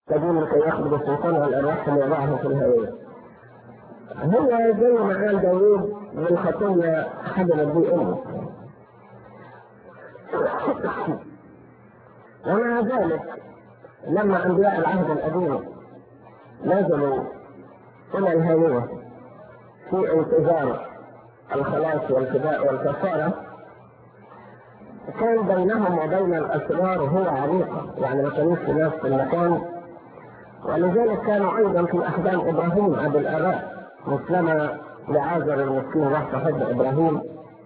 تقول لكي يخرج السلطان على الأرواح ويضعها في الهوية هو زي ما قال داوود بالخطية حجبت بي أمي ومع ذلك لما أنبياء العهد القديم نزلوا إلى الهوية في انتظار الخلاص والفداء والكفارة كان بينهم وبين الأسرار هو عريقة يعني ما كانوش في نفس المكان ولذلك كانوا أيضا في أحضان إبراهيم أبي الآباء مثلما لعازر المسكين راح تحب إبراهيم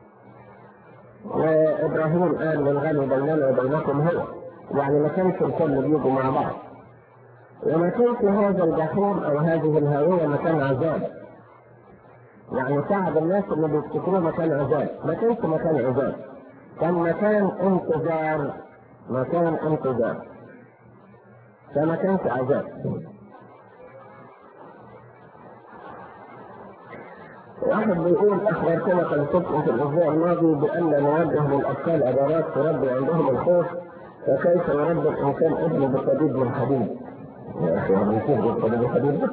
وإبراهيم قال للغني بيننا وبينكم هو يعني ما كانش الكل بيجوا مع بعض وما كانش هذا الجحيم أو هذه الهوية مكان عذاب يعني تعب الناس اللي بيفتكروه مكان عذاب ما كانش مكان عذاب كان مكان انتظار مكان انتظار فما كانش عذاب واحد بيقول اخبرتنا قلتكم في الاسبوع الماضي بان نوجه للاطفال عبارات تربي عندهم الخوف فكيف يربي الانسان ابنه بالطبيب من حديد؟ يا اخي هذا يصير بالطبيب من حديد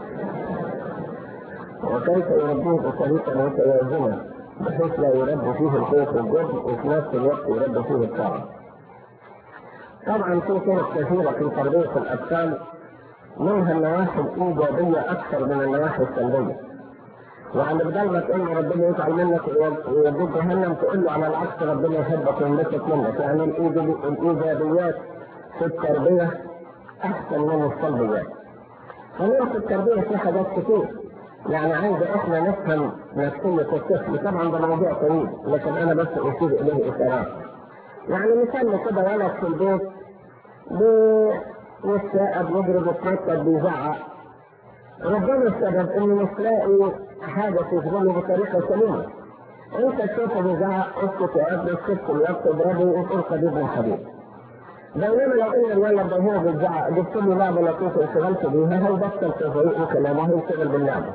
وكيف يربيه بطريقه متوازنه بحيث لا يربي فيه الخوف والجبن وفي نفس الوقت يربي فيه الطاعه. طبعا في طرق كثيره في تربيه الاطفال منها النواحي الايجابيه اكثر من النواحي السلبيه. يعني بدل ما تقول له ربنا يزعل منك ويوديك جهنم تقول له على العكس ربنا يحبك وينبسط منك يعني الايجابيات في التربيه احسن من السلبيات. كمان في التربيه في حاجات كتير يعني عايز احنا نفهم نفسية الطفل طبعا ده موضوع طويل لكن انا بس اشير اليه اشارات. يعني مثال كده ولد في البيت بالساقة بيضرب يتنطط بيزعق ربما السبب انه مش لاقي حاجة تشغله بطريقة سليمة. انت تشوفه بيزعق اسكت يا ابني اسكت الوقت اضربه وتقول حبيب من حبيب. بينما لو ان الولد ده هو بيزعق جبت له لعبه لطيفه اشتغلت بيها هيبطل تزعيق وكلامه هيشتغل باللعبه.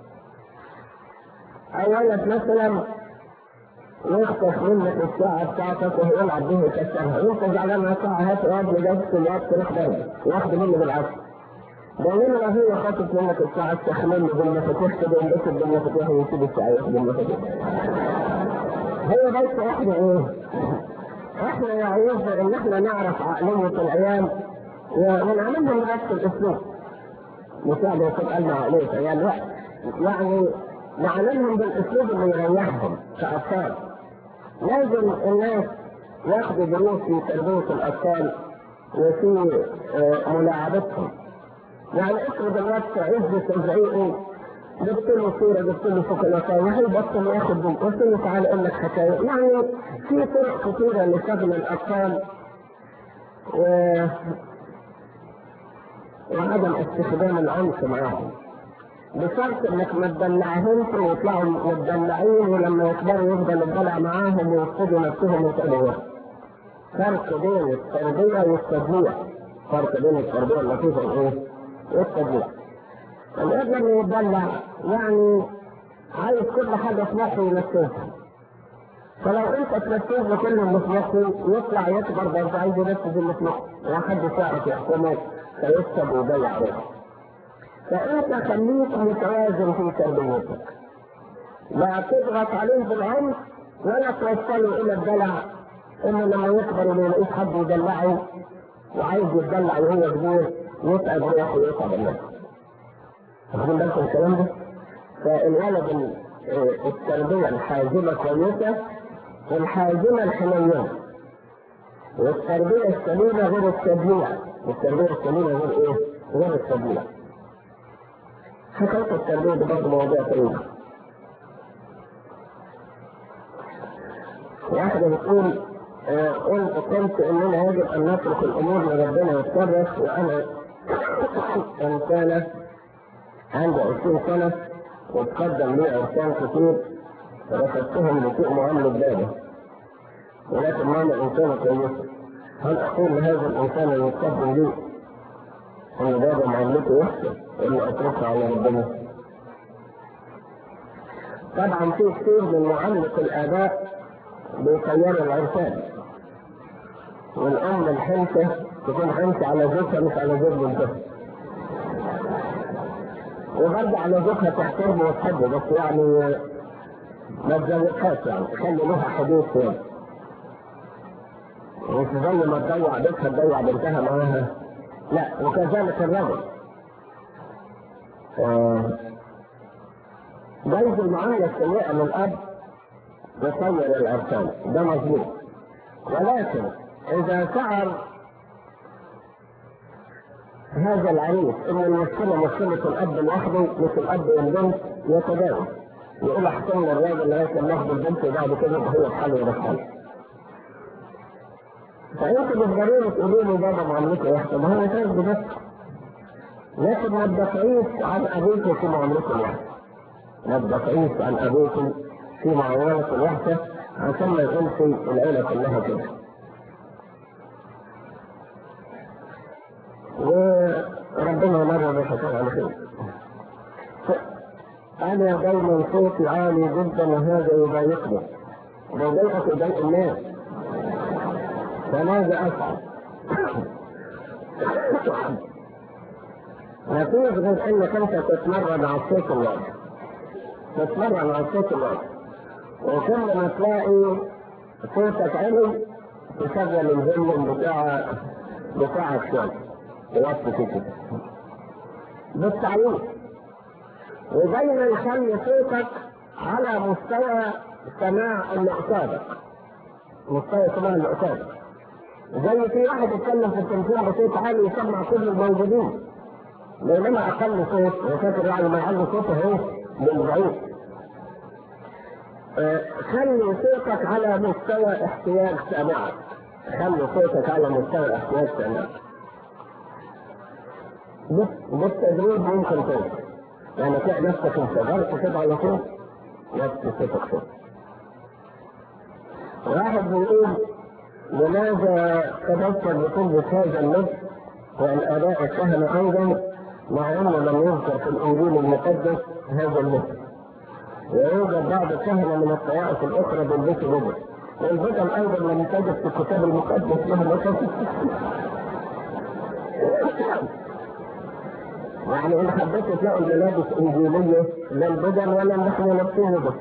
او ولد مثلا يخطف منك الساعة بتاعتك وهو يلعب بيها يكسرها، وانت زعلان من الساعة هات يا ابني جابت الوقت تروح ضربه، واخد منه بالعكس. بينما لو هو خاطف منك الساعة استخدم بالمفاتيح كده ينبسط بالمفاتيح ويسيب الساعة ياخد بالمفاتيح. هو بس احنا ايه؟ احنا يعني يظهر ان احنا نعرف عقلية العيال ونعملهم بنفس الاسلوب. مساعدة يكون قلنا عقلية عيال لا يعني نعلمهم بالاسلوب اللي يريحهم كاطفال. لازم الناس ياخذوا دروس في تربية الاطفال وفي ملاعبتهم. يعني افرض الوقت في عز تزعيقه جبت له صورة جبت له شوكولاتة هيبطل ياخد دي قلت له تعالى اقول لك حكاية يعني في طرق كثيرة لشغل الأطفال و... وعدم استخدام العنف معاهم بشرط انك ما تدلعهمش ويطلعوا متدلعين ولما يكبروا يفضل الدلع معاهم ويفقدوا نفسهم ويتقلوا فرق بين التربية والتدليع فرق بين التربية اللطيفة وايه؟ والتدليع الابن اللي يتدلع يعني عايز كل حاجة في مخه ينفذها فلو انت تنفذ له كل اللي في مخه يطلع يكبر برضه عايز ينفذ اللي في مخه ومحدش يعرف يحكمه فيكسب ويضيع روحه فانت خليك متوازن في تربيتك لا تضغط عليه بالعنف ولا توصله الى الدلع انه لما يكبر وما يلاقيش حد يدلعه وعايز يتدلع وهو كبير يتعب روحه ويتعب الناس واخدين بالكم الكلام ده؟ فالولد التربية الحازمة كويسة والحازمة الحنينة والتربية السليمة غير التدليع والتربية السليمة غير ايه؟ غير التدليع حكاية التربية دي برضه مواضيع طويلة واحدة بتقول آه قلت قلت اننا يجب ان نترك الامور لربنا يتصرف وانا انسانه عندي 20 سنة وتقدم لي عرسان كتير رفضتهم لسوء معاملة بابا ولكن ماما إنسانة كويسة هل أقول لهذا الإنسان المتقدم لي أن بابا معاملته وحشة ولا أتركها على ربنا؟ طبعا في كثير من معاملة الآباء بيطيروا العرسان والأم الحنسة تكون خمسة على زوجها مش على زوج بنتها وبرضه على زوجها تحترمه وتحبه بس يعني ما تزوجهاش يعني خلي لها حدود كده مش زي ما تضيع بيتها تضيع بنتها معاها لا وكذلك الرجل آه، جايز المعاملة السيئة من الأب يصير الأركان ده مظبوط ولكن إذا شعر هذا العريس ان المشكله مشكله الاب لوحده مش الاب والبنت يتداول يقول احسن الراجل لغايه لما ياخد البنت وبعد كده هو الحل ويدخلها فانت مش ضروري تقولي له بابا معاملته وحشه ما هو يفاز بنفسه لكن ما تدافعيش عن ابوك في معاملته الوحشه ما تدافعيش عن ابوك في معاملته الوحشه عشان ما يقولش العيله كلها كده وربنا مرة بشكل على خير أنا دايما صوتي عالي جدا وهذا يضايقني ويضايقك يضايق الناس فماذا أفعل؟ ما فيش غير انك انت تتمرن على الصوت الواضح تتمرن على الصوت الواضح وكل ما تلاقي صوتك عالي تشغل الفيلم بتاع بتاعك شويه توقف كده بالتعليم ودايما خلي صوتك على مستوى سماع اللي قصادك مستوى سماع اللي قصادك زي في واحد يتكلم في التليفون بصوت عالي يسمع كل الموجودين بينما اقل صوت وفاكر يعني ما يعلي صوته هو من بعيد آه، خلي صوتك على مستوى احتياج سماعك خلي صوتك على مستوى احتياج سماعك بالتدريب ممكن توصل يعني تلاقي نفسك انشغلت كده على طول نفس صوتك صوت واحد بيقول لماذا تبصر بقوة هذا النص والآباء الكهنة أيضا مع أنه لم يذكر في الإنجيل المقدس هذا النص ويوجد بعض الكهنة من الطوائف الأخرى بيلبسوا بدل والبدل أيضا لم تجد في الكتاب المقدس لها نص يعني ان حبيتوا تلاقوا الملابس انجيليه لا البدن ولا نحن لابسين بس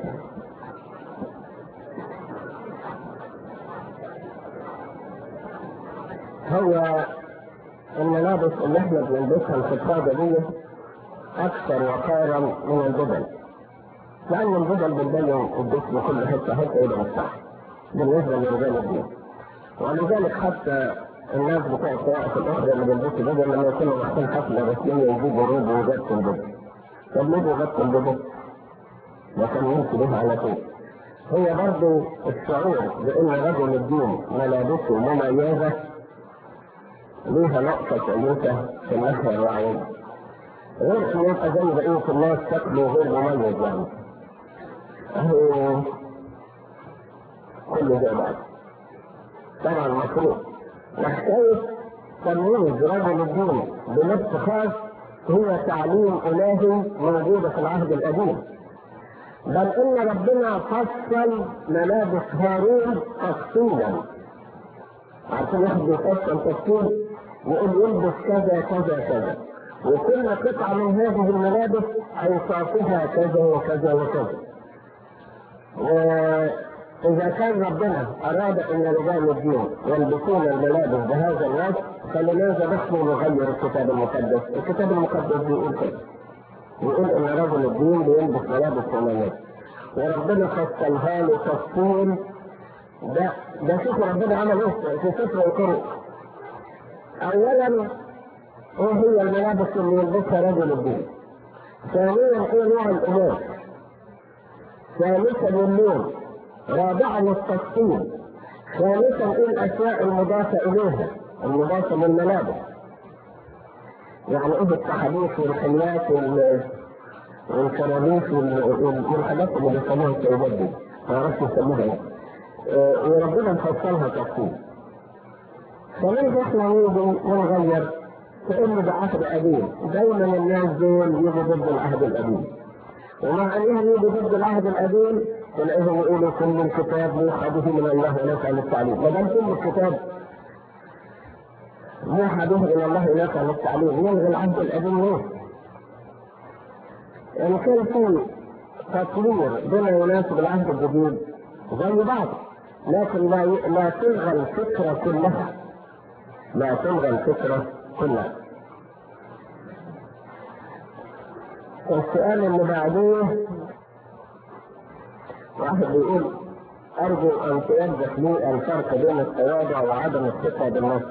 هو الملابس اللي احنا بنلبسها الخطابه دي اكثر وقارا من البدن لان البدن بتبين الجسم كل حته حته الى الصح بالنسبه لرجال الدين ولذلك حتى الناس بتوع الطوائف الاخرى اللي بيلبسوا بدل لما يكونوا رايحين حفله رسميه يجيبوا روب ويغطوا البدن طب ليه بيغطوا البدن؟ ده كان يمشي بها على طول هي برضه الشعور بان رجل الدين ملابسه مميزه ليها نقطة كويسة في الناحية الرعوية غير ان يبقى زي بقية الناس شكله غير مميز يعني هو كله زي بعض طبعا مفروض وحكاية تمييز رجل الدين بنفس خاص هي تعليم إلهي موجودة في العهد القديم بل إن ربنا فصل ملابس هارون تفصيلا عشان واحد بيفصل تفصيل يقول يلبس كذا كذا كذا وكل قطعة من هذه الملابس أوصافها كذا وكذا وكذا إذا كان ربنا أراد أن رجال الدين يلبسون الملابس بهذا الوصف فلماذا نحن نغير الكتاب المقدس؟ الكتاب المقدس بيقول كده. يقول أن رجل الدين بيلبس ملابس مميزة. وربنا فصلها له تفصيل ده ده شوف ربنا عمل ايه في سفر الطرق. أولا ايه هي الملابس اللي يلبسها رجل الدين؟ ثانيا ايه نوع الأمور؟ ثالثا اللون رابعا التفصيل ثالثا ايه الاشياء المضافه اليها المضافه للملابس يعني ايه التحاليف والحميات والكرابيس والحاجات اللي بيسموها السيدات دي ما اعرفش يسموها ايه وربنا مفصلها تفصيل فليه احنا نيجي ونغير كأنه ده عهد قديم دايما الناس دول يجوا ضد العهد القديم ومع انهم يجوا ضد العهد القديم تلاقيهم يقولوا كل الكتاب موحى به من الله وليس عن التعليم ما دام كل الكتاب موحى به الى الله نفع للتعليم يلغي العهد القديم ليه؟ ان كان في تطوير بما يناسب العهد الجديد زي بعض لكن لا لا تلغى الفكره كلها لا تلغى الفكره كلها السؤال اللي بعديه واحد بيقول أرجو أن توضح لي الفرق بين التواضع وعدم الثقة بالنفس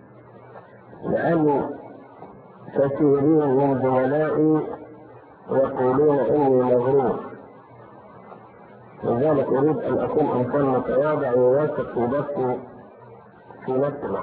لأن كثيرين من زملائي يقولون إني مغرور لذلك أريد أن أكون إنسان متواضع وواثق في نفسي في نفسي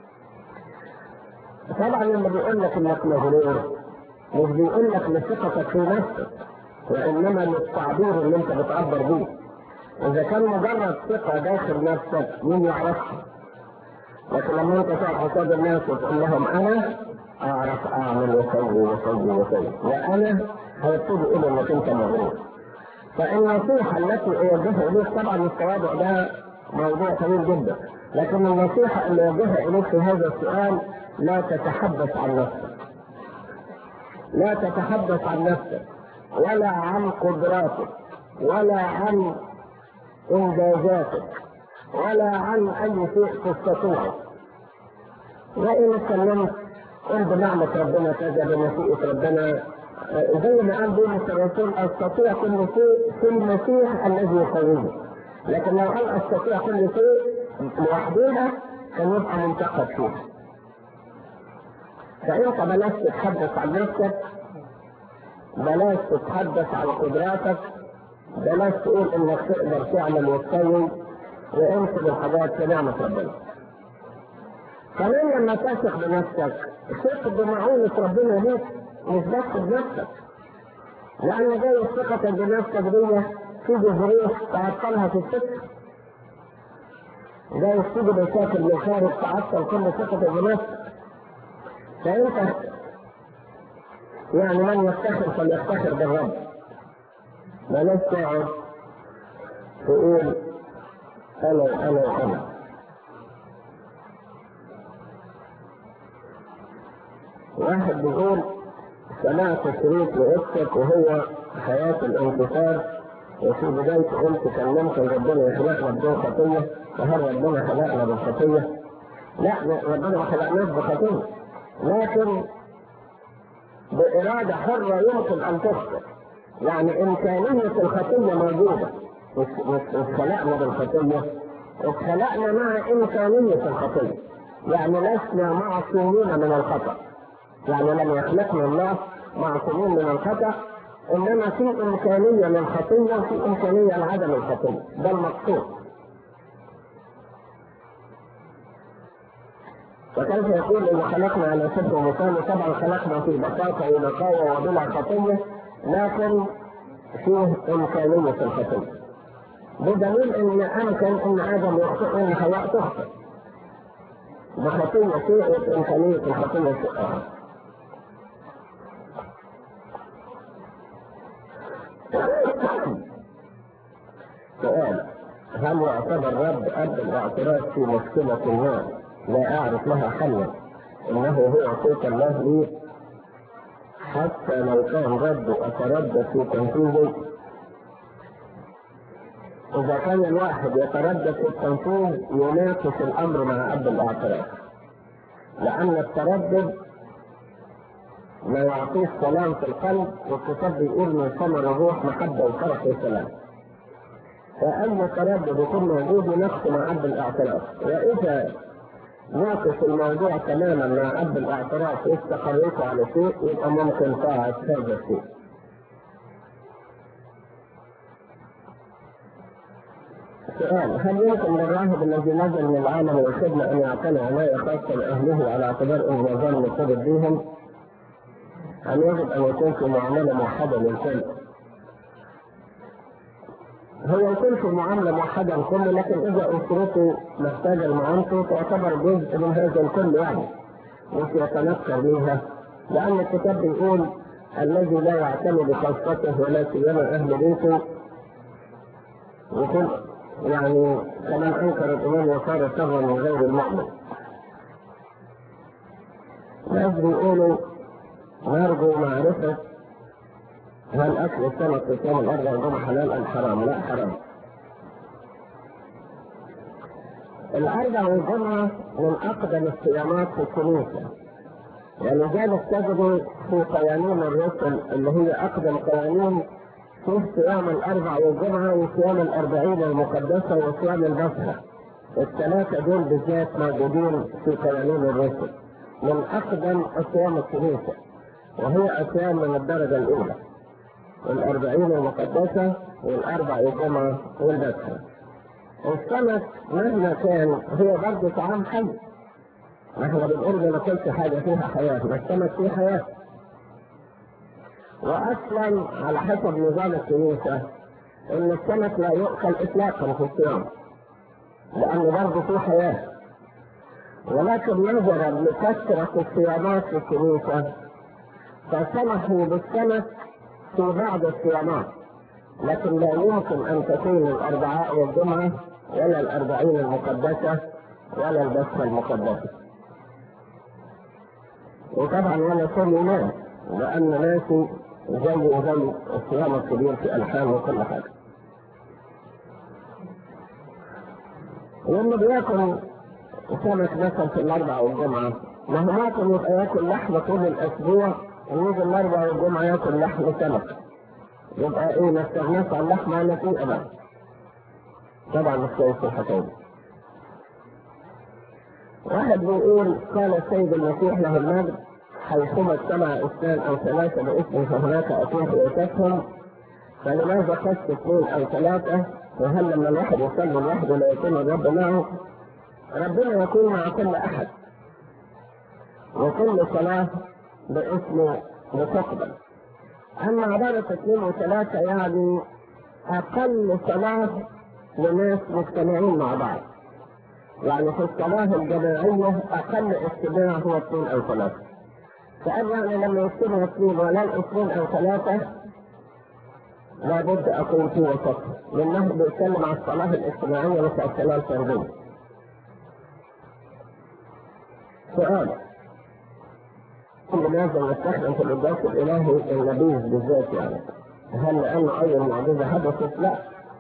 طبعا لما بيقول لك إنك مغرور مش بيقول لك لثقتك في نفسك وإنما للتعبير اللي أنت بتعبر بيه إذا كان مجرد ثقة داخل نفسك مين يعرفها؟ لكن لما أنت تقعد قصاد الناس وتقول لهم أنا أعرف أعمل وأسوي وأسوي وأسوي وأنا هيبتدي يقول إنك أنت مغرور. فالنصيحة التي أوجهها إليك طبعا التواضع ده موضوع طويل جدا لكن النصيحة اللي أوجهها إليك في هذا السؤال لا تتحدث عن نفسك. لا تتحدث عن نفسك ولا عن قدراتك ولا عن إنجازاتك ولا عن أي شيء تستطيعه وإن اتكلمت قل بنعمة ربنا كذا بمشيئة ربنا زي ما قال بولس الرسول أستطيع كل شيء في المسيح الذي يقويني لكن لو قال أستطيع كل شيء لوحدنا كان يبقى منتقد فيه فأنت بلاش تتحدث عن نفسك بلاش تتحدث عن قدراتك بلاش تقول انك تقدر تعمل وتسوي وانسب الحاجات في نعمة ربنا. كمان لما تثق بنفسك ثق بمعونة ربنا ليك مش بس بنفسك. لأن جاي ثقتك بنفسك دي تيجي ظروف تعطلها في السكة. جاي تيجي مشاكل من خارج تعطل كل ثقتك بنفسك. فأنت يعني من يفتخر فليفتخر بالرب. بلاش تقعد تقول انا انا انا واحد بيقول سمعت شريط لأختك وهو حياة الانتصار وفي بداية قلت كلمت ربنا يخلقنا بدون خطية فهل ربنا خلقنا بالخطية؟ لا ربنا ما خلقناش بخطية لكن بإرادة حرة يمكن أن تخطئ يعني إمكانية الخطية موجودة مش مش اتخلقنا بالخطية اتخلقنا مع إمكانية الخطية يعني لسنا معصومين من الخطأ يعني لم يخلقنا الله معصومين من الخطأ إنما في إمكانية للخطية وفي إمكانية لعدم الخطية ده المقصود وكيف يقول إن خلقنا على شبه مثال طبعا خلقنا في بساطة ونقاوة وبلا خطية لكن فيه إمكانية الخطية بدليل إن أمكن إن آدم يخطئ وإن حواء تخطئ بخطية شيء وإمكانية الخطية شيء آخر سؤال هل يعتبر رب أب الاعتراف في مشكلة ما لا أعرف لها حلا إنه هو صوت الله لي حتى لو كان رد أتردد في تنفيذه إذا كان الواحد يتردد في التنفيذ يناقش الأمر مع أب الاعتراف لأن التردد ما يعطيش سلام في القلب والكتاب بيقول من ثمر الروح محبة وفرح وسلام فأي تردد يكون موجود يناقش مع أب الاعتراف وإذا ناقش الموضوع تماما مع اب الاعتراف واستقريت على شيء يبقى ممكن طاعة هذا الشيء. سؤال هل يمكن للراهب الذي نزل من العالم والخدمة أن يعتني عناية خاصة بأهله على اعتبار أن نظام مرتبط بهم؟ أم يجب أن يكون في معاملة موحدة للكل؟ هو يكون في معاملة موحدة الكل لكن إذا أسرته محتاجة لمعاملته تعتبر جزء من هذا الكل يعني مش يتنكر بها لأن الكتاب بيقول الذي لا يعتني بخاصته ولا سيما أهل بيته يكون يعني كما أنكر الإمام وصار شرا من غير المؤمن ناس بيقولوا نرجو معرفة هل أكل السمك في صيام الأربع جمعة حلال أم حرام؟ لا حرام. الأربع والجمعة من أقدم الصيامات في الكنيسة. ولذلك تجد في قوانين الرسل اللي هي أقدم قوانين في صيام الأربع والجمعة وصيام الأربعين المقدسة وصيام البصرة. الثلاثة دول بالذات موجودين في قوانين الرسل. من أقدم أصيام الكنيسة. وهي أصيام من الدرجة الأولى. الأربعين المقدسة والأربع الجمعة والبصرة. السمك مهما كان هو برضه طعام حي. احنا بنقول ما كلش حاجة فيها حياة، بس السمك فيه حياة. وأصلا على حسب نظام الكنيسة إن السمك لا يؤكل إطلاقا في الصيام. لأنه برضه فيه حياة. ولكن نظرا لكثرة الصيامات في الكنيسة فسمحوا بالسمك في بعض الصيامات لكن لا يمكن ان تكون الاربعاء والجمعه ولا الاربعين المقدسه ولا البسخه المقدسه. وطبعا ولا صوم ينام لان ناسي زي زي الصيام الكبير في الحان وكل حاجه. لما بياكل سمك مثلا في الاربع والجمعه ما هو ممكن يبقى ياكل لحمه طول الاسبوع ويجي الاربع والجمعه ياكل لحم سمك. يبقى ايه ما استغناش عن اللحمه على في ابدا. طبعا مش كويس في الحكايه واحد بيقول قال السيد المسيح له المجد حيثما اجتمع اثنان او ثلاثه باسم فهناك اكون في اساسهم فلماذا خص اثنين او ثلاثه وهل لما الواحد يصلي لوحده لا يكون الرب معه؟ ربنا يكون مع كل احد وكل صلاه باسمه بتقبل اما عباره اثنين وثلاثه يعني اقل صلاه لناس مجتمعين مع بعض يعني في الصلاة الجماعية أقل اجتماع هو اثنين أو ثلاثة. فقال يعني لما يجتمعوا اثنين ولا اثنين أو ثلاثة لابد أكون في وسط لأنه بيتكلم عن الصلاة الاجتماعية مش الصلاة الفردية. سؤال لماذا نستخدم في القداس الإلهي النبيذ بالذات يعني؟ هل لأنه أي معجزة حدثت؟ لا.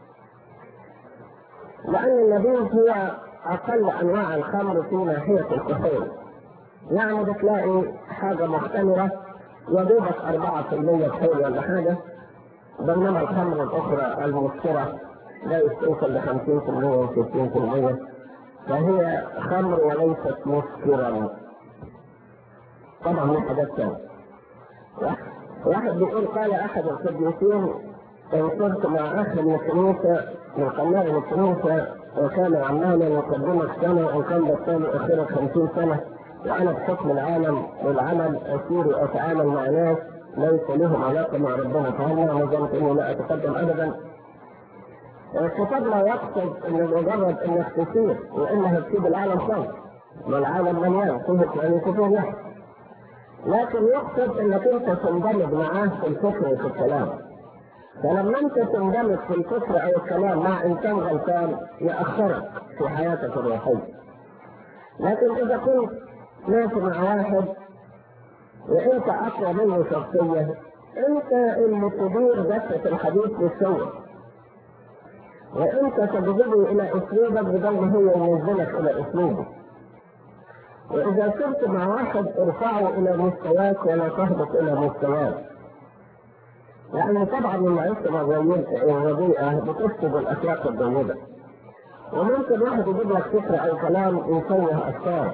لأن النبيذ هو أقل أنواع الخمر في ناحية الكحول. يعني بتلاقي حاجة محتملة يا دوبك 4% كحول ولا حاجة بينما الخمر الأخرى المسكرة لا يستوصل ل 50% و 60% فهي خمر وليست مسكرا. طبعا من حاجات ثانية. واحد بيقول قال أحد القديسين إن كنت مع أخ من الكنيسة من قناة الكنيسة وكان عمالا يقدمك سنة وكان بالتالي أخرك خمسين سنة وأنا بحكم العالم والعمل أسير وأتعامل مع ناس ليس لهم علاقة مع ربنا فهل أنا نظمت إني لا أتقدم أبدا؟ الكتاب لا يقصد إن مجرد إنك تسير وإنها تسيب العالم خالص والعالم مليان فيه يعني كثير ناس لكن يقصد إنك أنت تندمج معاه في الفكر وفي الكلام فلما انت تندمج في الفكر او الكلام مع انسان غلطان يأخرك في حياتك الروحية. لكن اذا كنت ماشي مع واحد وانت اقوى منه شخصيا انت اللي تدير دفة الحديث بالصور. وانت تجذبه الى اسلوبك بدل ما هو ينزلك الى اسلوبه. واذا كنت مع واحد ارفعه الى مستواك ولا تهبط الى مستواك. لأن طبعا المعيشة الرديئة بتفسد الأخلاق الجيدة. وممكن واحد يجيب لك فكرة أو كلام يشوه أفكارك.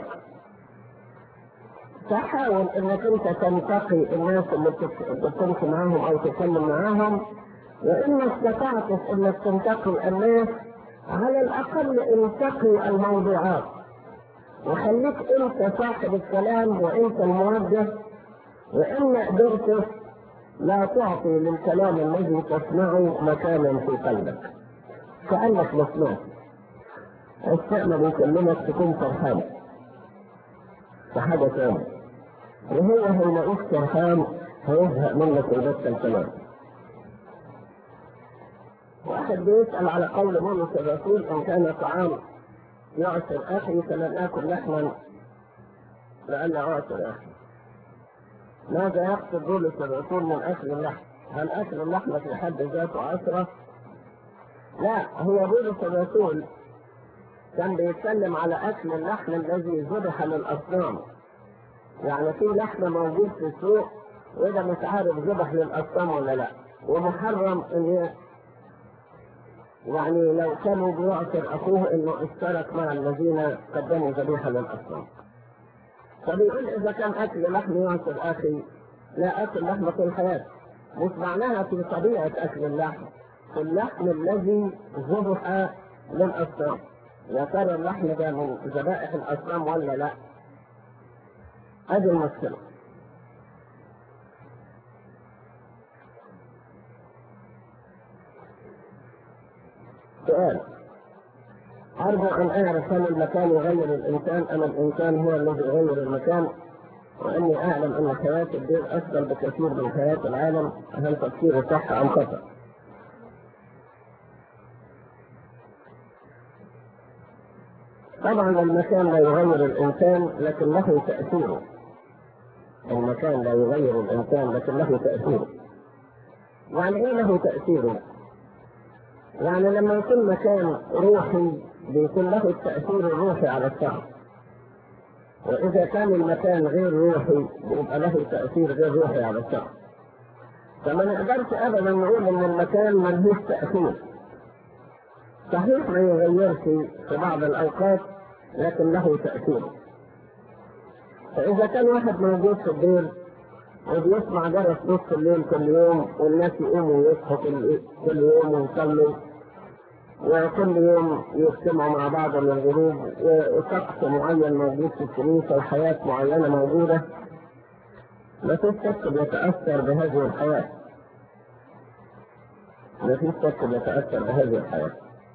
فحاول إنك أنت تنتقي الناس اللي بتمشي معاهم أو تتكلم معاهم وإن ما استطعتش إنك تنتقي الناس على الأقل انتقي الموضوعات. وخليك أنت صاحب الكلام وأنت الموجه وإن ما قدرتش لا تعطي للكلام الذي تسمعه مكانا في قلبك كأنك مسموع استعمل يكلمك تكون فرحان في حاجة ثانية وهو هيلاقيك فرحان هيزهق منك ويبطل كلام واحد بيسأل على قول بولس الرسول إن كان طعام يعسر أخي فلن آكل لحما لأن أعسر أخي ماذا يقصد بولس الرسول من اكل اللحم؟ هل اكل اللحم في حد ذاته عشرة؟ لا هو بولس الرسول كان بيتكلم على اكل اللحم الذي ذبح للاصنام يعني في لحم موجود في السوق وده مش عارف ذبح للاصنام ولا لا ومحرم ان يعني لو كانوا بيعثر اخوه انه اشترك مع الذين قدموا ذبيحه للاصنام فبيقول اذا كان اكل لحم يعثر اخي لا اكل لحم طول حياتي مش معناها في طبيعه اكل اللحم في اللحم الذي ذبح للاصنام يا ترى اللحم ده من ذبائح الاصنام ولا لا؟ هذه المشكله سؤال أرجو أن أعرف هل المكان يغير الإنسان أم الإنسان هو الذي يغير المكان وأني أعلم أن حياة الدين أفضل بكثير من حياة العالم هل تفسيري صح أم خطأ؟ طبعا المكان لا يغير الإنسان لكن له تأثيره المكان لا يغير الإنسان لكن له تأثيره يعني إيه له تأثيره؟ يعني لما يكون مكان روحي بيكون له التأثير الروحي على الشخص وإذا كان المكان غير روحي بيبقى له تأثير غير روحي على الشخص فما نقدرش أبدا نقول إن المكان ملهوش تأثير صحيح ما يغيرش في بعض الأوقات لكن له تأثير فإذا كان واحد موجود في الدير وبيسمع جرس نص الليل كل يوم والناس يقوموا ويصحوا كل كل يوم ويصلوا وكل يوم يجتمعوا مع بعض للغروب وطقس معين موجود في الكنيسه وحياه معينه موجوده ما فيش شك بيتاثر بهذه الحياه ما فيش شك بيتاثر بهذه الحياه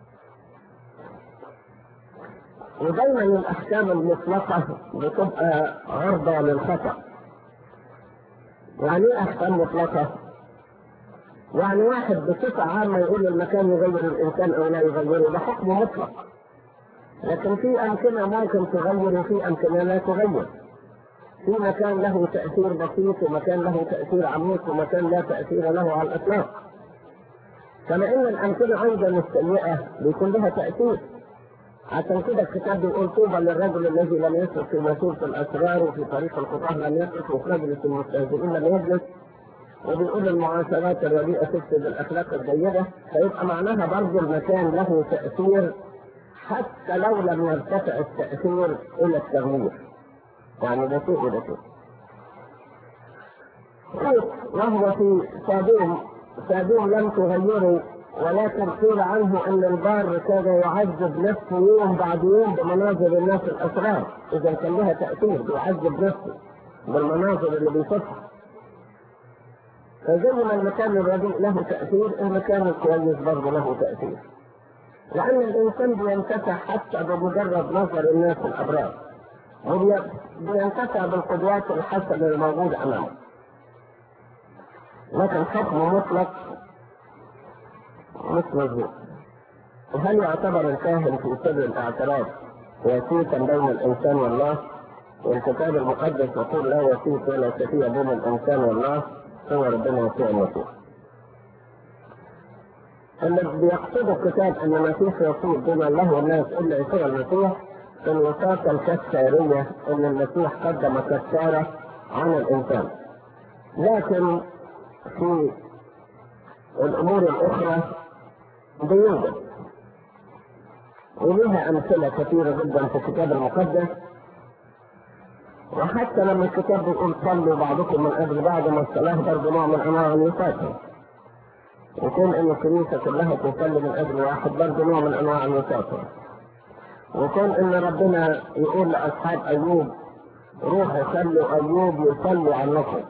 ودايما الاحكام المطلقه بتبقى عرضه للخطا يعني ايه احكام مطلقه؟ يعني واحد بصفة عامة يقول المكان يغير الإنسان أو لا يغيره ده حكم مطلق لكن في أمكنة ممكن تغير وفي أمكنة لا تغير في مكان له تأثير بسيط ومكان له تأثير عميق ومكان لا تأثير له على الإطلاق كما إن الأمكنة أيضا السيئة بيكون لها تأثير عشان كده الكتاب بيقول طوبى للرجل الذي لم يسلك في مسيرة الأسرار وفي طريق الخطاه لم يسلك وفي مجلس المستهزئين لم يجلس وبيقول المعاشرات الرديئة تفسد الأخلاق الجيدة فيبقى معناها برضه المكان له تأثير حتى لو لم يرتفع التأثير إلى التغيير يعني ده شيء وده شيء وهو في سادوم سادوم لم تغيره ولكن قيل عنه ان البار كان يعذب نفسه يوم بعد يوم بمناظر الناس الاشرار اذا كان لها تاثير يعذب نفسه بالمناظر اللي بيشوفها فزي ما المكان الرديء له تاثير المكان الكويس برضه له تاثير لان الانسان بينتفع حتى بمجرد نظر الناس الابرار وبينتفع بالقدوات الحسنه الموجوده امامه لكن حكم مطلق مش مظبوط وهل يعتبر الكاهن في سر الاعتراف وسيطا بين الانسان والله والكتاب المقدس يقول لا وسيط ولا شفيع بين الانسان والله هو ربنا يسوع المسيح اللي بيقصده الكتاب ان ما فيش وسيط بين الله والناس الا يسوع المسيح في الوساطه الكفاريه ان المسيح قدم كفاره عن الانسان لكن في الامور الاخرى بيوجد ولها أمثلة كثيرة جدا في الكتاب المقدس وحتى لما الكتاب بيقول صلوا بعضكم من أجل بعض ما الصلاة برضه نوع من أنواع الوساطة وكون إن الكنيسة كلها تصلي من أجل واحد برضه نوع من أنواع الوساطة وكون إن ربنا يقول لأصحاب أيوب روحوا خلوا أيوب يصلي عنكم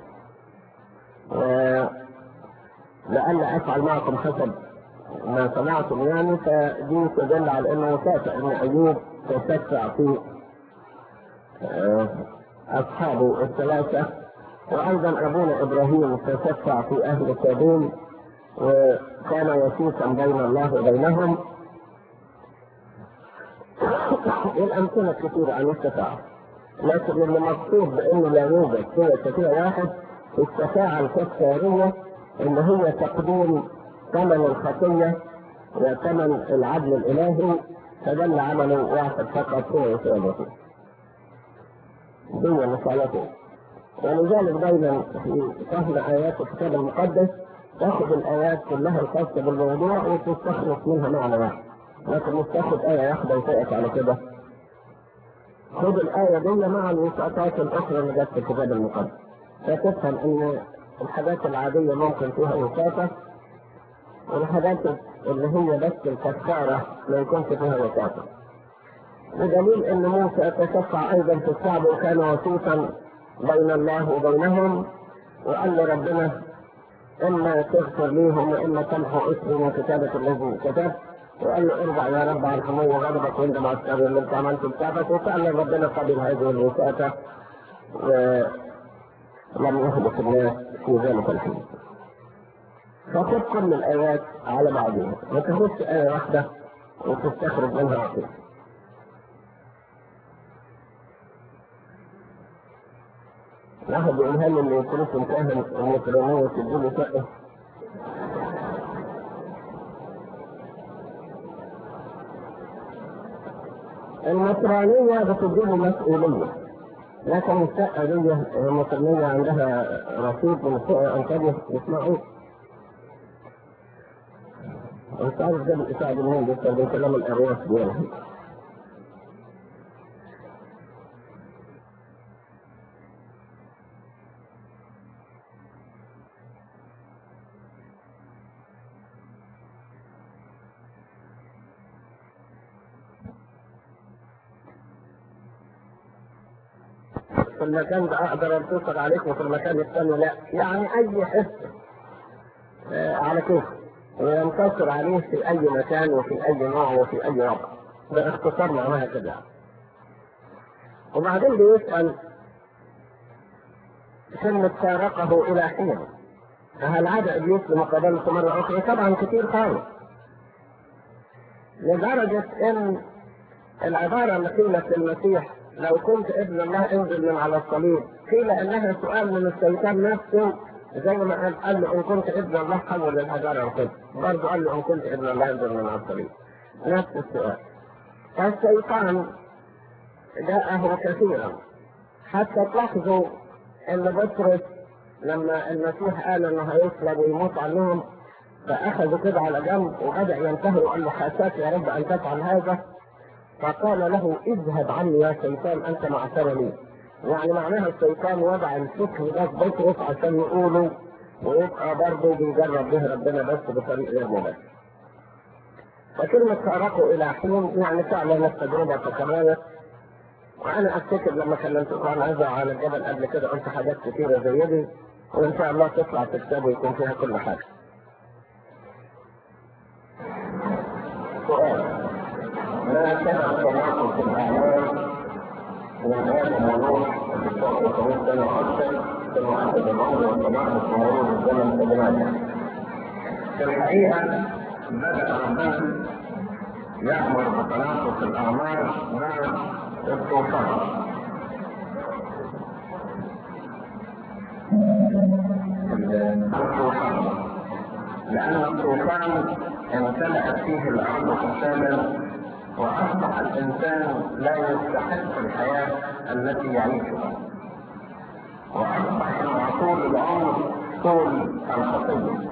لألا أفعل معكم حسب ما سمعتم يعني فدي تدل على انه كافئ ان ايوب تشفع في اصحابه الثلاثه وايضا ابونا ابراهيم تشفع في اهل سدوم وكان وسيطا بين الله وبينهم والامثله كثيره عن الشفاعه لكن اللي مقصود بانه لا يوجد سوى شفيع واحد الشفاعة الكفارية إن هي تقديم ثمن الخطية وثمن العدل الإلهي فده اللي عمله واحد فقط هو وسيادته. هي مسألته. ولذلك دايما في فهم آيات الكتاب المقدس تاخذ الآيات كلها الخاصة بالموضوع وتستخلص منها معنى واحد. لكن مش تاخذ آية واحدة وتقف على كده. خذ الآية دي مع الوساطات الأخرى اللي جت في الكتاب المقدس. فتفهم إن الحاجات العادية ممكن فيها وساطة والحاجات اللي هي بس الكفارة ما يكونش فيها وساطة. بدليل ان موسى تشفع ايضا في الشعب وكان وسيطا بين الله وبينهم وقال لربنا اما تغفر ليهم واما تمحو اسمي من كتابة الذي كتبت وقال له ارجع يا رب عن حمو غضبك وانت مع الشر اللي انت عملته بتاعتك وفعلا ربنا قبل هذه الوساطة ولم يهلك الناس في ذلك الحين. فخذ كل الايات على بعضها ما تاخذش ايه واحده وتستخرج منها عقيده. واحد يقولها لي اللي يكونش مكاهن المكرمية تديله شقة النصرانية بتديله مسؤولية لكن الشقة دي المكرمية عندها رصيد من الشقة أنتاجه يسمعوا مش عارف ده بالإساعد مين بيستخدم كلام الأرواح ديالهم في المكان ده اقدر اتصل عليك وفي المكان الثاني لا يعني اي حصه آه على كيف وينتصر عليه في اي مكان وفي اي نوع وفي اي وضع باختصار معناها كده وبعدين بيسال كلمة فارقه إلى حين فهل عاد إبليس لمقابلته مرة أخرى؟ طبعا كتير خالص لدرجة إن العبارة اللي قيلت للمسيح لو كنت ابن الله انزل من على الصليب قيل انها سؤال من الشيطان نفسه زي ما قال قال له ان كنت ابن الله حول الحجاره القدس برضه قال له ان كنت ابن الله انزل من على الصليب نفس السؤال فالشيطان جاءه كثيرا حتى تلاحظوا ان بطرس لما المسيح قال انه هيصلب ويموت عنهم فاخذوا كده على جنب وبدا ينتهي وقال له حاشاك يا رب ان تفعل هذا فقال له اذهب عني يا شيطان انت معترني يعني معناها الشيطان وضع الفكر ده في بطرس عشان يقوله ويبقى برضه بيجرب به ربنا بس بطريق غير مباشر. فكلمة فارقوا إلى حين يعني فعلا التجربة تكررت وأنا أفتكر لما كلمتكم عن هذا على الجبل قبل كده قلت حاجات كثيرة زي دي وإن شاء الله تطلع في كتاب ويكون فيها كل حاجة. سؤال ما سبب التناقض في الأعمال من هذا الموضوع في الصوت الخميس سنة أكثر في المعدد العمر والتناقض في مرور الزمن تدريجا. في الحقيقة بدأ ربنا يأمر بتناقض الأعمال مع الطوفان. الطوفان لأن الطوفان امتلأت فيه الأرض فسادا وأصبح الإنسان لا يستحق الحياة التي يعيشها وأصبح مع طول العمر طول الخطية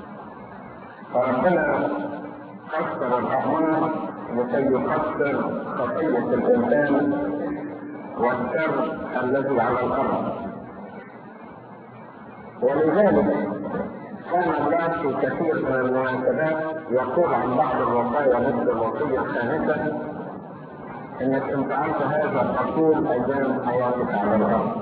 فربنا قصر الأعمار لكي يقصر خطية الإنسان والشر الذي على الأرض ولذلك كان الله في كثير من المناسبات يقول عن بعض الوصايا مثل الوصية الخامسة انك ان فعلت هذا تطول ايام حياتك على الارض.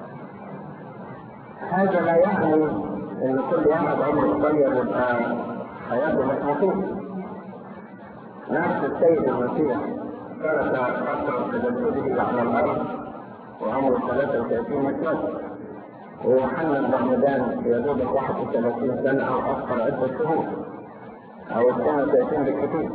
هذا لا يعني ان كل واحد عمره صغير يبقى حياته مطمئنة. نفس السيد المسيح ترك فترة تجسده على الارض وعمره 33 سنة. ويوحنا المعمدان يا دوبك 31 سنة أو أكثر عدة شهور أو السنة 30 بالكثير.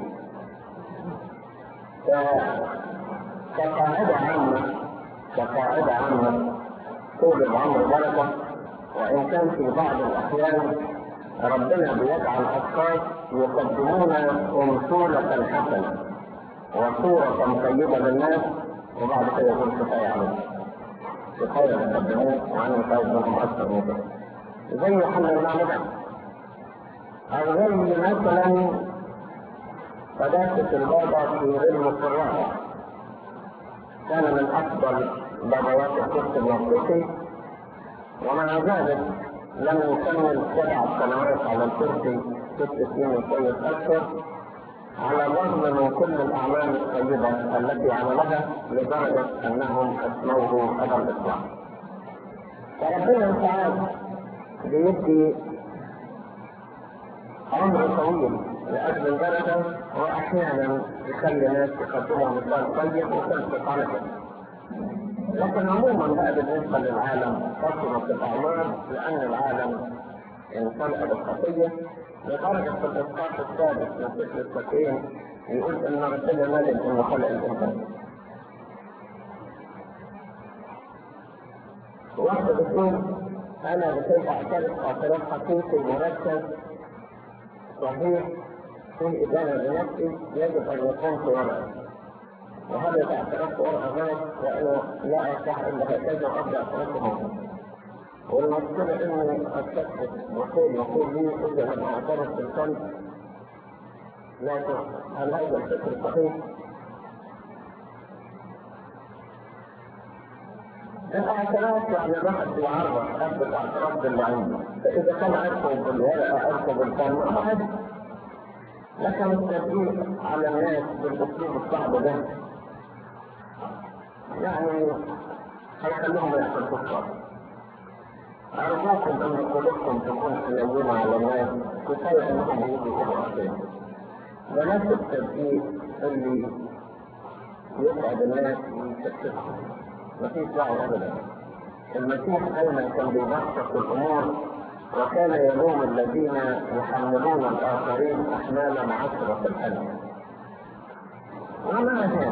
كقاعدة عامة كقاعدة عامة طول العمر بركة وإن كان في بعض الأحيان ربنا بيجعل أشخاص يقدمون أمثولة حسنة وصورة طيبة للناس وبعد كده يقول كفاية عليهم. كفاية يقدموه وأنا مش عايز منهم أكثر من كده. زي يوحنا المعمدان أو زي مثلا قداسة البابا في علم القراءة كان من أفضل بابوات الكتب المصري ومع ذلك لم يكمل سبع سنوات على الكرسي ست سنين وشوية أكثر على الرغم من كل الأعمال الطيبة التي عملها لدرجة أنهم أسموه أبا الإسلام. فربنا تعالى بيدي عمر طويل لأجل الدرجة وأحيانا يخلي الناس يقدموا مثال طيب وتنفق على كده. لكن عموما بقى بالنسبة للعالم كثرت الأعمال لأن العالم انطلق بالخطية لدرجة في الإسقاط السادس من سفر التكوين يقول إن ربنا ملك إنه خلق الإنسان. واحدة بتقول أنا بكيف أعترف اعتراف حقيقي مركز صحيح في إدانة بنفسي يجب أن يكون في ورقة. وهذا إذا اعترفت ورقة غلط لأنه لا أصح إلا هكذا وأبدأ أعترفه والمشكلة إني أتشكك وقول يقول لي إذا لم أعترف بالقلب لكن هل هذا الفكر صحيح؟ الاعتراف يعني الواحد بيعرف اثبت اعتراف باللي عنده فاذا كان اركب بالورقه اركب بالقلم احد لكن التطبيق على الناس بالاسلوب الصعب ده يعني هيخليهم يحصل كفار أرجوكم أن قلوبكم تكون حنينة على الناس كفاية أنهم يجوا يقولوا عليهم. بلاش التدقيق اللي يسعد الناس ويشتتهم. مفيش داعي أبدا. المسيح دايما كان بيبسط الأمور وكان يلوم الذين يحملون الآخرين أحمالا عشرة الحلم. ومع ذلك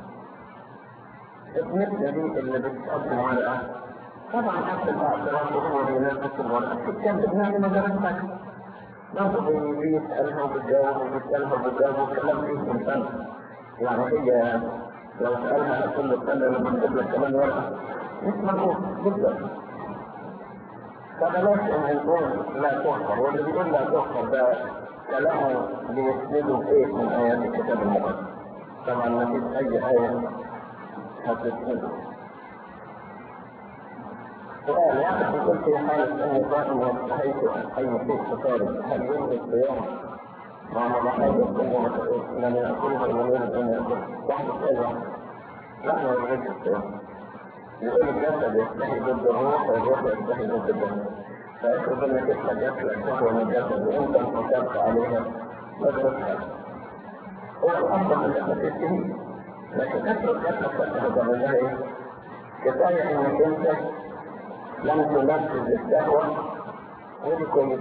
ابنتنا دي اللي بتقدم على أهل طبعا حتى الاعتراف هو بينافس الورقه بتتكلم يعني ما درستك برضه بيسالها وبتجاوب وبتسالها وبتجاوب والكلام فيه ممتاز يعني هي لو سالها هتقول له استنى لما نجيب لك كمان ورقه مش مضبوط جدا فبلاش ان نقول لا تحفر واللي بيقول لا تحفر ده كلامه بيسنده ايه من ايات الكتاب المقدس طبعا ما فيش اي ايه هتسنده سؤال واحد يقول في حالة أن صائم واستحيت أي شيء خارج هل يلغي الصيام مع مضاحية الصيام لم يأكله المريض أن يأكل واحد سؤال واحد لا ما يلغيش الصيام يقول الجسد يستحي ضد الروح والروح يستحي ضد الجسد فافرض انك انت جسدك تهوى من الجسد وانت انتصرت عليها مدرسها هو الافضل انك ما تشتهي لكن افرض جسدك تهوى من ايه؟ كفايه انك انت لم تنفذ الشهوة ودي كويس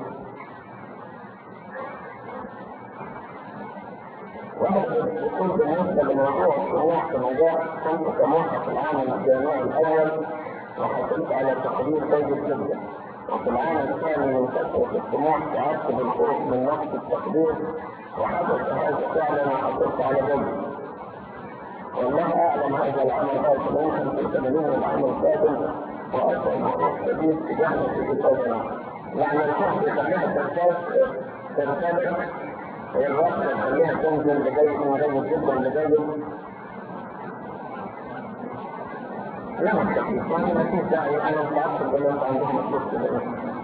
واحد يقول بالنسبة لموضوع الطموح في مجال كنت طموحة في العام الجامعي الأول وحصلت على تقدير جيد جدا وفي العام الثاني من كثرة الطموح تعبت بالخوف من نقص التقدير وحدث هذا فعلا وحصلت على جيد والله أعلم هذا العمل هذا ممكن تستمرين العام القادم وأصبح الخوف شديد تجاه في الكتاب يعني الخوف يخليها ترتاح ترتاح هي الوقت يخليها تنزل لجيد من جيد جدا لجيد لا مستحيل ما فيش داعي انا متاكد ان انت عندهم الصوت كده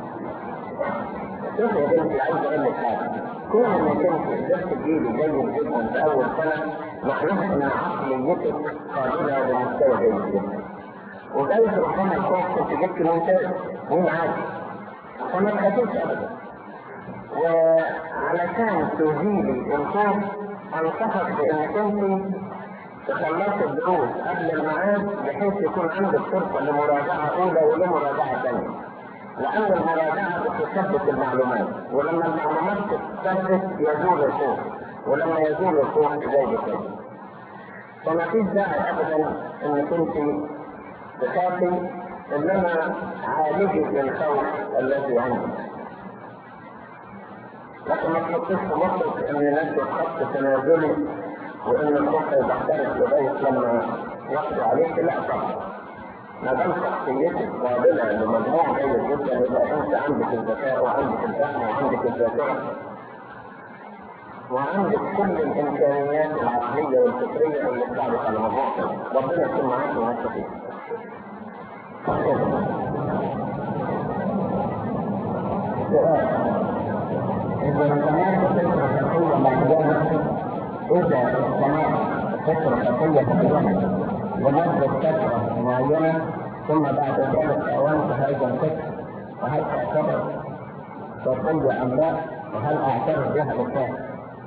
شوف يا بنتي عايز اقول لك حاجه كون انك انت قدرت تجيبي جيد جدا في اول سنه معناها ان عقليتك قابله لمستوى جيد جدا وجايز ربنا يكون كنت جبت ممتاز مين عارف فما تخافيش ابدا وعلشان تزيلي الخوف انصحك بانك انت تخلص الدروس قبل الميعاد بحيث يكون عندك فرصه لمراجعه اولى ولمراجعه ثانيه. لان المراجعه بتثبت المعلومات ولما المعلومات تثبت يزول الخوف ولما يزول الخوف زي كده. فما فيش داعي ابدا انك انت تخافي انما عالجه الخوف الذي عندك لكن ما تحطش في مخك ان نفسي خط تنازلي وان الخوف يتحترق لغايه لما يقضي عليك لا طبعا ما دام شخصيتك قابله لمجموعه جيد جدا يبقى انت عندك الذكاء وعندك الفهم وعندك الذاكره وعندك كل الامكانيات العقليه والفكريه اللي تساعدك على الموضوع ربنا يكون معاك ومعاك فيه. سؤال إذا استمعت فكرة خطية معينة إذا استمعت فكرة خطية معينة لمدة فترة معينة ثم بعد ذلك أوانت هذا الفكر وهل تعتبر خطية أم لا وهل أعترف بها بالفعل؟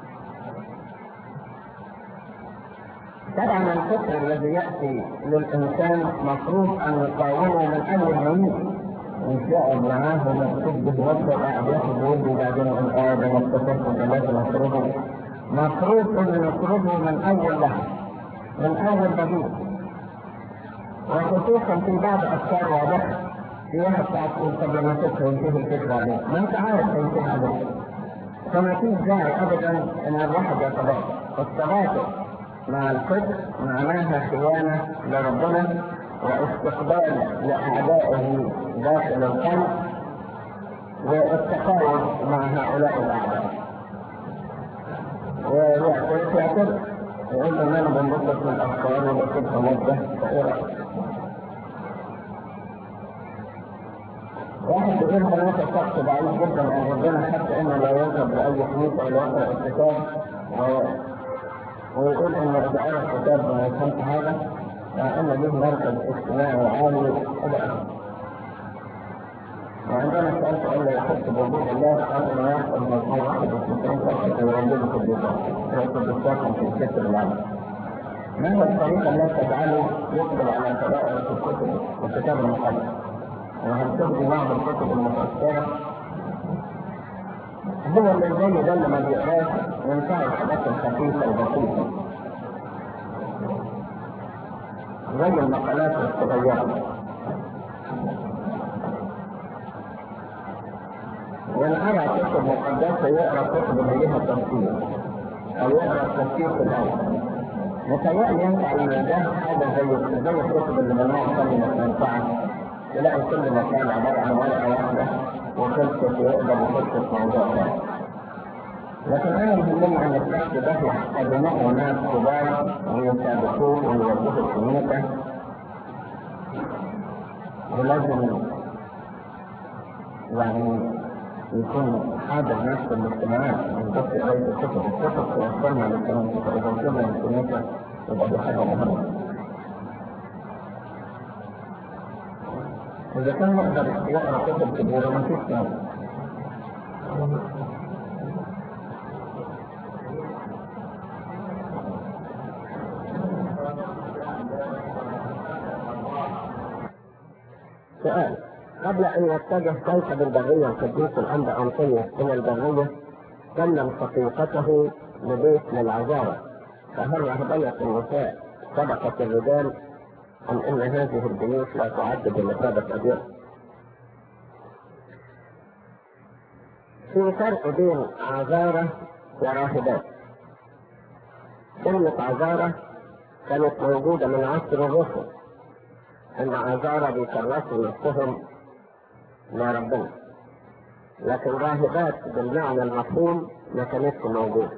طبعا الفكر الذي يأتي للإنسان مفروض أن يقاومه من أول ما يجي يتلاعب معاه ومكتوب بالوضع قاعد ياخد ودي بعدين يقول اه ده انا افتكرت ده لازم اخرجه مفروض انه يخرجه من اول لحظه من اول دقيقه وخصوصا في بعض افكار واضحه في واحد ساعات تقول طب لما تفكر ينتهي الفكره عليه ما انت عارف هينتهي عليه فما فيش داعي ابدا ان الواحد يتباطأ التباطؤ مع الفكر معناها خيانه لربنا واستقبال لاعدائه داخل القلب والتفاوض مع هؤلاء الاعداء ويعترف يقول ان انا بنبسط من الافكار وبكتب مده فايه رايك؟ واحد يقول هناك شخص ضعيف جدا عن ربنا حتى انه لا يذهب لاي كنيسه ولا يقرا الكتاب ويقول ان اذا قرا الكتاب ما يفهمش هذا مع ان له مركز اجتماعي عالي الى اخره. وعندما سالت ان لا يحس بوجود الله قال ما يحصل مجموعه واحد وستين فرقه يولده في الدفاع يكتب بالساكن في الكتب العام. ما هي الطريقه التي تجعله يقبل على قراءه الكتب والكتاب المقدس؟ وهل تبدي بعض الكتب المفسره هو اللي زي ده اللي ما بيقراش ينفع الحاجات الخفيفه البسيطه زي المقالات الصغيرة وإن أرى كتب مقدسة يقرأ كتب اللي ليها تفسير أو يقرأ التفسير في الأول متهيألي ينفع إن ده حاجة زي زي الكتب اللي ممنوع كلمة منفعة تلاقي كل مكان عبارة عن ورقة واحدة وخلصت ويقدر يخش في موضوع ثاني لكن انا يهمني ان الشخص ده ابناء ناس كبار ويسابقوه ويوجهوا الكنيسه ولازم يعني يكون حاضر نفس الاجتماعات مش بس قرايه الكتب الكتب توصلنا للكنيسه اذا وصلنا للكنيسه يبقى دي حاجه مهمه إذا كان نقدر يقرأ كتب كبيرة ما فيش مانع. سؤال قبل ان يتجه كوكب البريه القديس الانبا انطونيوس الى البريه سلم شقيقته لبيت للعذارى فهل رهبنه النساء سبقت الرجال ام ان هذه البيوت لا تعد بمثابه اجيال؟ في فرق بين عذارى وراهبات كلمة عذارى كانت موجودة من عصر الرسل ان عذارى بيكرسوا نفسهم لربنا لكن راهبات بالمعنى المفهوم ما كانتش موجودة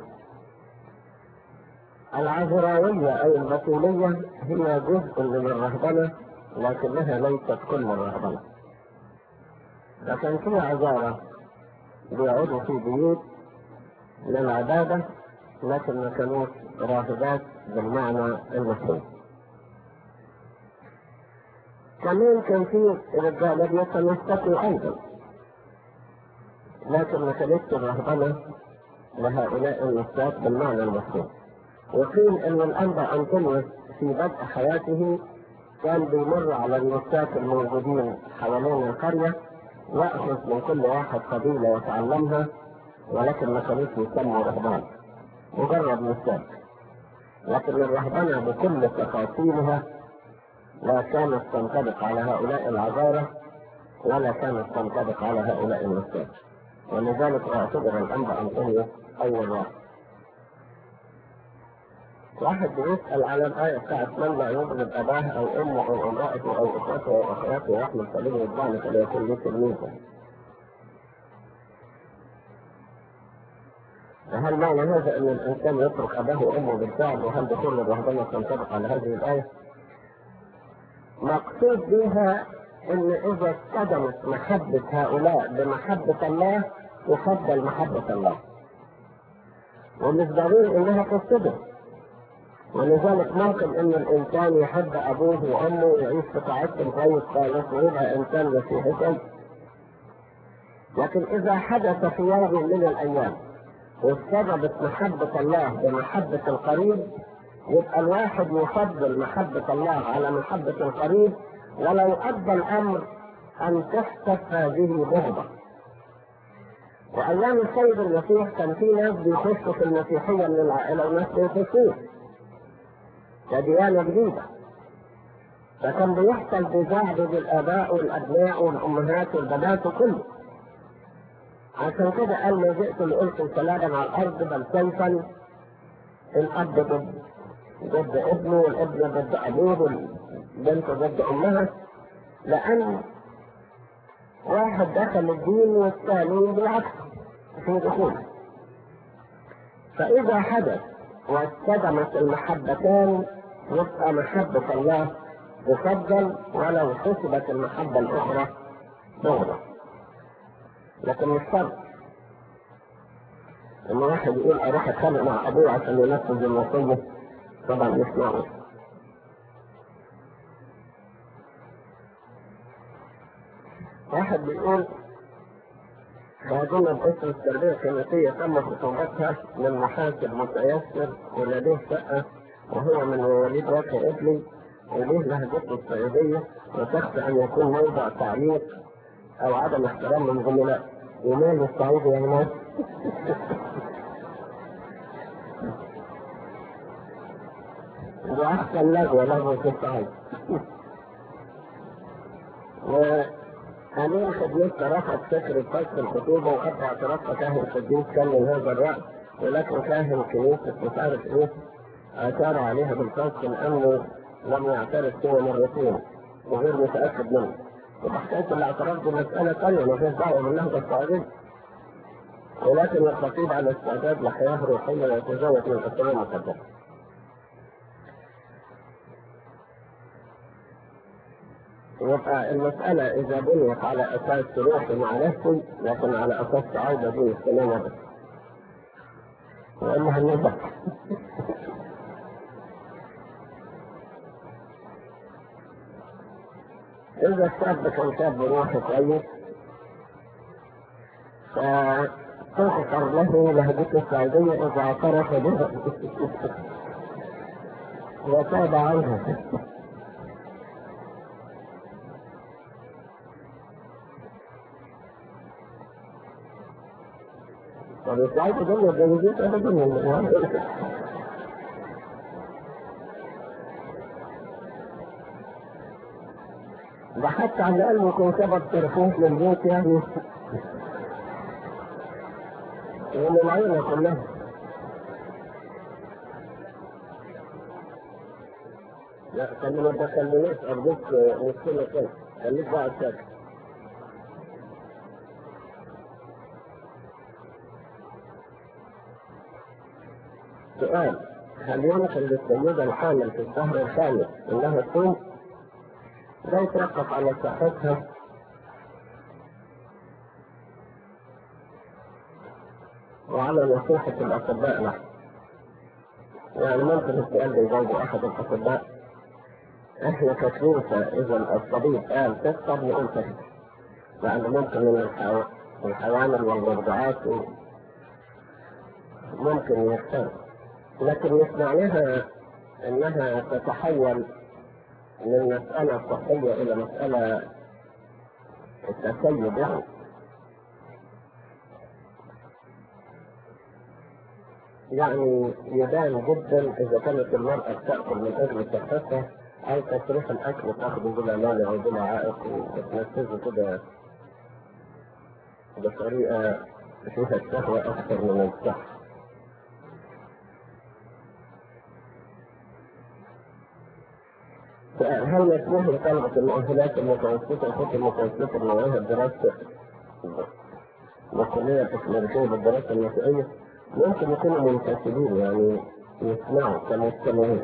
العذراوية أو البطولية هي جزء من الرهبنة لكنها ليست كل الرهبنة فكان في عذارى بيقعدوا في بيوت للعبادة لكن ما كانوش راهبات بالمعنى المفهوم كمان كان في رجالة بيتمسكوا أيضا لكن ما كانتش الرهبنة لهؤلاء النساء بالمعنى المفهوم وقيل ان الانبا انطونيوس في بدء حياته كان بيمر على النساك الموجودين حوالين القريه ياخذ من كل واحد قبيله يتعلمها ولكن ما كانوش يسموا رهبان مجرد نساك لكن الرهبنه بكل تفاصيلها لا كانت تنطبق على هؤلاء العذارى ولا كانت تنطبق على هؤلاء النساء ولذلك اعتبر الأنبا أنطونيوس أول واحد واحد بيسأل على الآية بتاعت من لا يضرب أباه أو أمه أو امرأته أو إخوته أو أخواته ويحمل صليبه يتبعني فليكن لي تلميذا. فهل معنى هذا أن الإنسان يترك أباه وأمه بالفعل وهل دخول الرهبنة تنطبق على هذه الآية؟ مقصود بها أن إذا اصطدمت محبة هؤلاء بمحبة الله تفضل محبة الله. ومش ضروري إنها تصطدم. ولذلك ممكن ان الانسان يحب ابوه وامه ويعيش في طاعتهم كويس خالص ويبقى انسان مسيحي كويس. لكن اذا حدث في يوم من الايام واستجبت محبة الله بمحبة القريب يبقى الواحد يفضل محبة الله على محبة القريب ولو أدى الأمر أن تحسب هذه بغضة. وأيام السيد المسيح كان في ناس بيخشوا في المسيحية من العائلة وناس بيخشوش. كديانة جديدة فكان بيحصل نزاع بين الآباء والأبناء والأمهات والبنات وكله عشان كده قال ما جئت لألقي سلاما على الأرض بل سيفا الأب ضد ضد ابنه والابن ضد أبوه والبنت ضد أمها لأن واحد دخل الدين والثاني بالعكس في دخول فإذا حدث واصطدمت المحبتان يبقى محبة الله تفضل ولو حسبت المحبة الأخرى بغضة لكن مش شرط إن واحد يقول أروح أتخانق مع أبوه عشان ينفذ الوصية طبعا مش معروف واحد بيقول خادمة باسم التربية الكنسية تم خطوبتها من محاسب متيسر ولديه شقة وهو من مواليد وجه ابني وليه لهجته الصعيدية وتخشى أن يكون موضع تعليق أو عدم احترام من زملاء ومال الصعيدي يا ناس وأحسن لغوة لغوة في الصعيد وأمين خدمتك رفض فكرة فسخ الخطوبة وقطع اعتراف كاهن القديس كان من هذا الرأي ولكن كاهن كنيسة مش عارف إيه أشار عليها بالفسخ لأنه لم يعترف سوى مرتين وغير متأكد منه وحكاية الاعتراف دي مسألة ثانية ما فيش دعوة بالنهضة السعودية ولكن الخطيب على استعداد لحياة روحية ويتزوج من الأسرة المقدسة يبقى المسألة إذا بنيت على أساس روحي مع نفسي لكن على أساس عودة دين السلامة بس وإنها النظر إذا الشاب كان شاب روحي كويس فتغفر له لهجته السعودية إذا اعترف بها وتاب عنها طب السعودية دول يتجوزوش أبدا ده حتى على الأقل يكون سبب ترفوه للبيت يعني ومن العيلة كلها لا خلي ما تخلينيش أرجوك مشكلة كده خليك بقى ساكت سؤال هل يمكن للسيدة الحامل في الشهر الخامس انها تصوم؟ لا يتوقف على صحتها وعلى نصيحة الأطباء له. يعني ممكن السؤال ده يجاوبه أحد الأطباء إحنا ككنيسة إذا الطبيب قال تفطر نقول تفطر. لأن ممكن من الحيو... الحوامل والمرضعات ممكن يختار لكن مش معناها انها تتحول من مسألة صحية إلى مسألة التسيب يعني يعني يبان جدا إذا كانت المرأة تأكل من أجل صحتها أو تصريح الأكل تاخده بلا مانع أو بلا عائق وتنفذه كده بطريقة فيها الشهوة أكثر من الصح. هل يسمح لطلبة المؤهلات المتوسطة الخطة المتوسطة المواهب دراسة وكلية التكنولوجية بالدراسة النسائية ممكن يكونوا منتسبين يعني يسمعوا كمستمعين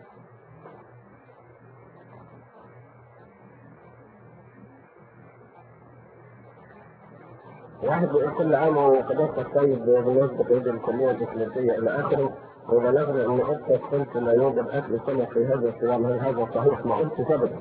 واحد يقول كل عام وقدرت السيد بمناسبة عيد الكلية التكنولوجية إلى آخره وبلغنا أن أختك قلت لا يوجد أكل سمك في هذا الصيام هل هذا صحيح؟ ما قلت أبدا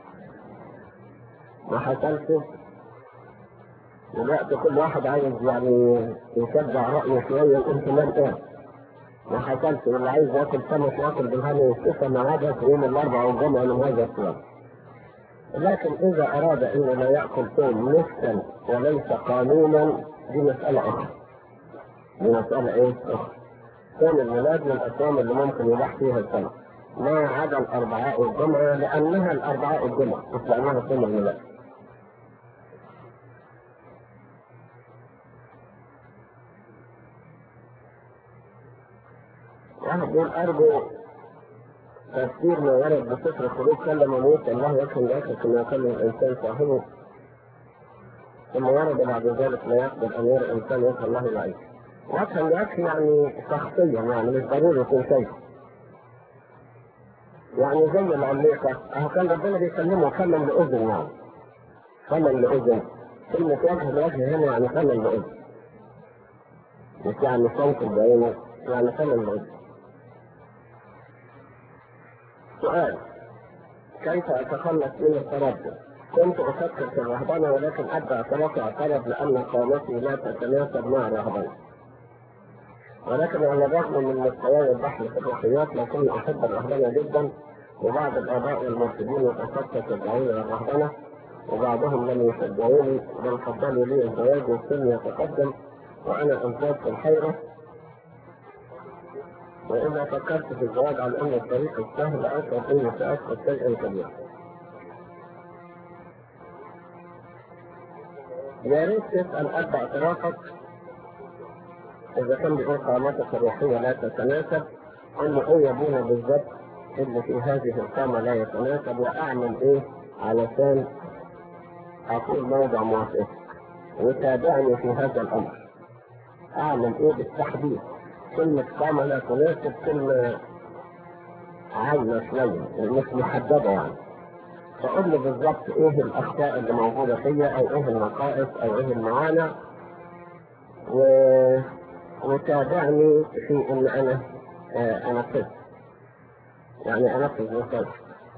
ما حصلش دلوقتي كل واحد عايز يعني يشجع رأيه شوية يقول فلان إيه ما حصلش واللي عايز ياكل سمك ياكل بالهنا والشفا ما عدا في يوم الأربعاء والجمعة من هذا الصيام لكن إذا أراد أن لا يأكل ثوم نفسا وليس قانونا دي مسألة أخرى. دي مسألة إيه؟ أخرى. ثوم الميلاد من الأصوام اللي ممكن يباح فيها السنة. ما عدا الأربعاء والجمعة لأنها الأربعاء والجمعة مش لأنها ثوم الميلاد. واحد يقول أرجو تفسير ما ورد بسفر خروج كلم موسى الله يكفي ذاك كما يكلم الانسان صاحبه ثم ورد بعد ذلك لا يقدر ان يرى الانسان وجه الله العين. وجها يكفي يعني شخصيا يعني مش ضروري يكون كيف. يعني زي العميقة اهو كان ربنا بيكلمه كلم لأذن يعني. كلم لأذن. كلمة وجه لوجه هنا يعني كلم لأذن. مش يعني صوت بعينه يعني كلم لأذن. سؤال كيف اتخلص من التردد؟ كنت افكر في الرهبنه ولكن ابدا اعتراف اعترض لان قامتي لا تتناسب مع الرهبنه. ولكن على الرغم من مستواي البحث في الروحيات لكني احب الرهبنه جدا وبعض الاباء والمرشدين والاساتذه يشجعوني على الرهبنه وبعضهم لم يشجعوني بل فضلوا لي الزواج والسن يتقدم وانا ازداد في الحيره وإذا فكرت في الزواج على أن الطريق السهل أشعر أني سأفقد شيئا كبيرا. يا ريت تسأل أب اعترافك إذا كان بيقول قامتك الروحية لا تتناسب قل له إيه يا أبونا بالظبط اللي في هذه القامة لا يتناسب وأعمل إيه علشان أكون موضع موافقتك وتابعني في هذا الأمر. أعمل إيه بالتحديد كلمة قامة لا تناسب كلمة عامة شوية مش محددة يعني فقول لي بالظبط ايه الاخطاء اللي موجودة فيا او ايه النقائص او ايه المعانع و... وتابعني في ان انا آه انفذ يعني انفذ نصيحة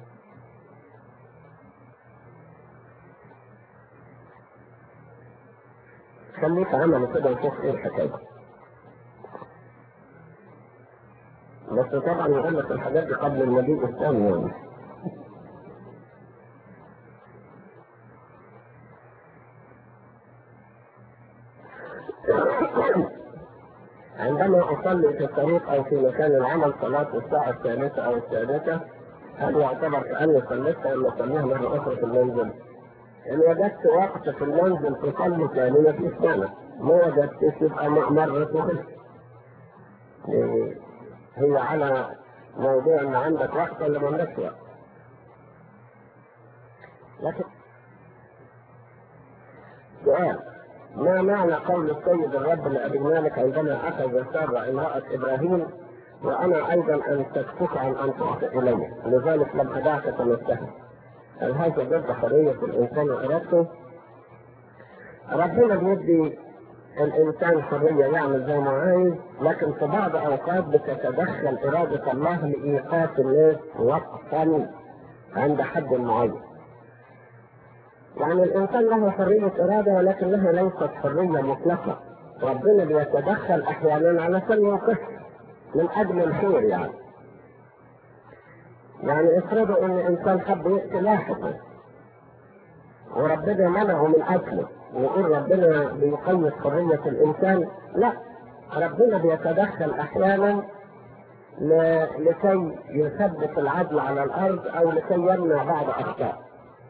خليك عمل كده وشوف ايه الحكايه بس طبعا يقول لك الحاجات دي قبل المجيء الثاني يعني عندما أصلي في الطريق أو في مكان العمل صلاة الساعة الثالثة أو السادسة هل يعتبر كأني صليت ولا أصليها مرة أخرى في المنزل؟ إن وجدت وقت في المنزل تصلي ثاني ما فيش مانع، ما وجدتش يبقى مرة وخلص. هي على موضوع ان عندك وقت ولا ما عندكش وقت لكن سؤال ما معنى قول السيد الرب لابي مالك عندما اخذ ساره امراه ابراهيم وانا ايضا ان تكفك عن ان تعطي الي لذلك لم ادعك تمسها هل هذا ضد حريه الانسان وارادته؟ ربنا بيدي الانسان حريه يعمل زي ما عايز لكن في بعض اوقات بتتدخل اراده الله لايقاف الناس وقتا عند حد معين. يعني الانسان له حريه اراده ولكنها ليست حريه مطلقه. ربنا بيتدخل احيانا علشان يوقف من اجل الخير يعني. يعني افرضوا ان انسان حب يقتل لاحقا وربنا منعه من اجله ويقول ربنا بيقيد حرية الإنسان لا ربنا بيتدخل أحيانا ل- لكي يثبت العدل على الارض او لكي يمنع بعض اخطاء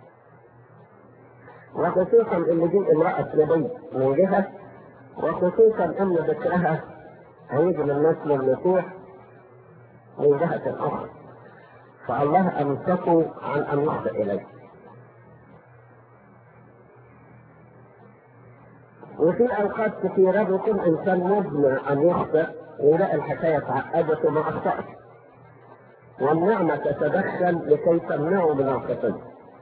وخصوصا ان دي امرأة نبي من جهة وخصوصا ان ذكرها هيجي من نسل المسيح من جهة اخرى فالله امسكوا عن ان يخطئ اليه وفي اوقات كثيرة بيكون انسان مزمع ان يخطئ ويلاقي الحكاية اتعقدت وما اخطأش والنعمة تتدخل لكي تمنعه من الخطية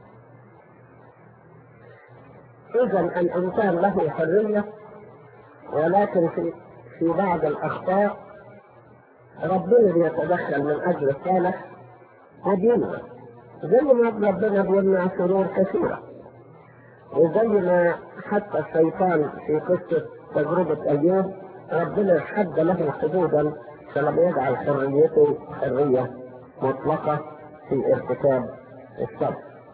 إذا الإنسان له حرية ولكن في في بعض الأخطاء ربنا بيتدخل من أجل الصالح ودينه زي ما ربنا بيمنع شرور كثيرة وزي ما حتى الشيطان في قصة تجربة أيوب ربنا حد له حدودا فلم يجعل حريته حرية مطلقة في ارتكاب الشر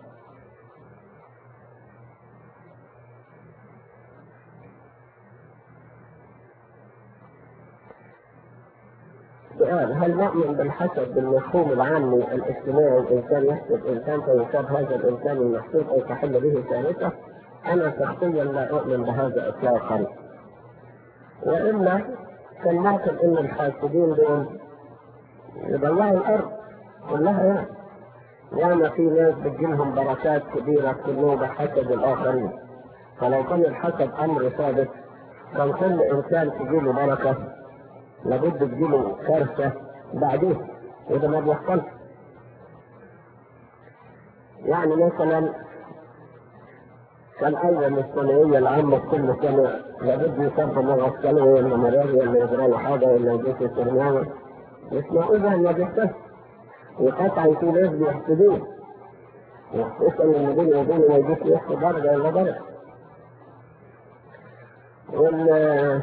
سؤال هل نؤمن بالحسد بالمفهوم العامي الاجتماعي الانسان يحسد انسان فيصاب هذا الانسان المحسود او تحل به ثالثه؟ انا شخصيا لا اؤمن بهذا اطلاقا. والا كان ممكن ان الحاسدين دول يضيعوا الارض كلها يعني. يعني في ناس بتجيلهم بركات كبيره كله بحسد الاخرين. فلو كان الحسد امر ثابت كان كل انسان تجيله بركه لابد تجيله كارثة بعدين وده ما بيحصلش يعني مثلا كان أول الثانوية العامة كل سنة لابد يصاب مرة الثانوي ولا مراري ولا يجرى له حاجة ولا يجيش الترمية مش معقول ده ما بيحصلش وقطعا في ناس بيحسدوه وخصوصا لما بين وبين ما يجيش يحسد درجة ولا درجة وال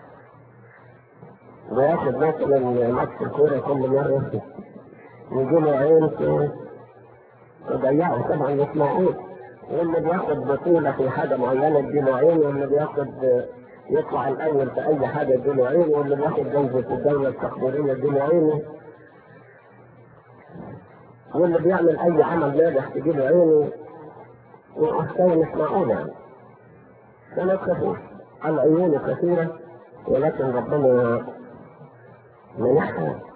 وياخد مثلا ماتش الكورة كل مرة يجي له عين تضيعه طبعا مش معقول واللي بياخد بطولة في حاجة معينة اديله عين واللي بياخد يطلع الأول في أي حاجة اديله عين واللي بياخد جايزة الدولة التقديرية اديله عين واللي بيعمل أي عمل ناجح تجيله عين وأحكام مش معقولة يعني فما تخافوش العيون كثيرة ولكن ربنا منحها